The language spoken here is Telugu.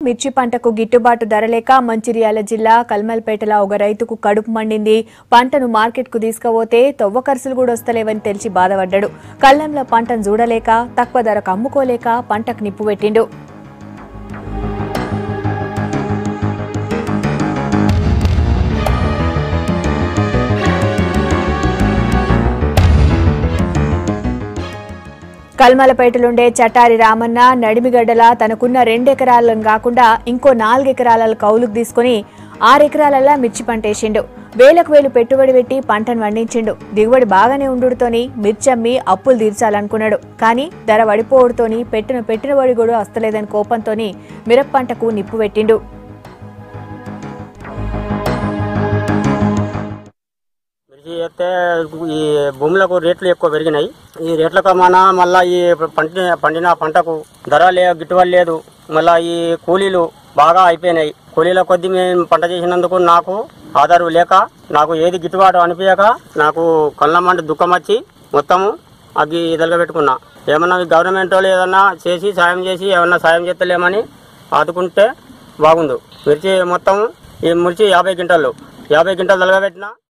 మిర్చి పంటకు గిట్టుబాటు ధర లేక మంచిర్యాల జిల్లా కల్మల్పేటలో ఒక రైతుకు కడుపు మండింది పంటను మార్కెట్కు తీసుకుపోతే తొవ్వ ఖర్చులు కూడా వస్తలేవని తెలిసి బాధపడ్డాడు కళ్ళంలో పంటను చూడలేక తక్కువ ధరకు అమ్ముకోలేక పంటకు నిప్పు పెట్టిండు కల్మలపేటలుండే చటారి రామన్న నడిమిగడ్డల తనకున్న రెండెకరాలను కాకుండా ఇంకో నాలుగెకరాల కౌలుకు తీసుకుని ఆరెకరాలలా మిర్చి పంటేసిండు వేలకు వేలు పెట్టుబడి పెట్టి పంటను పండించిండు దిగుబడి బాగానే ఉండుడుతోని మిర్చి అమ్మి అప్పులు తీర్చాలనుకున్నాడు కానీ ధర పడిపోవడుతోని పెట్టిన పెట్టినబడి కూడా వస్తలేదని కోపంతోని మిరప పంటకు నిప్పు పెట్టిండు మిర్చి చేస్తే ఈ భూములకు రేట్లు ఎక్కువ పెరిగినాయి ఈ రేట్లకు మన మళ్ళా ఈ పండిన పండిన పంటకు ధర లే గిట్టుబాటు లేదు మళ్ళా ఈ కూలీలు బాగా అయిపోయినాయి కూలీల కొద్ది మేము పంట చేసినందుకు నాకు ఆధారు లేక నాకు ఏది గిట్టుబాటు అనిపించక నాకు కళ్ళమంట దుఃఖం వచ్చి మొత్తము అగ్గి పెట్టుకున్నా ఏమన్నా ఈ గవర్నమెంట్ వాళ్ళు ఏదన్నా చేసి సాయం చేసి ఏమన్నా సాయం చేస్తలేమని ఆదుకుంటే బాగుండు మిర్చి మొత్తం ఈ మిర్చి యాభై క్వింటాలు యాభై క్వింటాలు పెట్టినా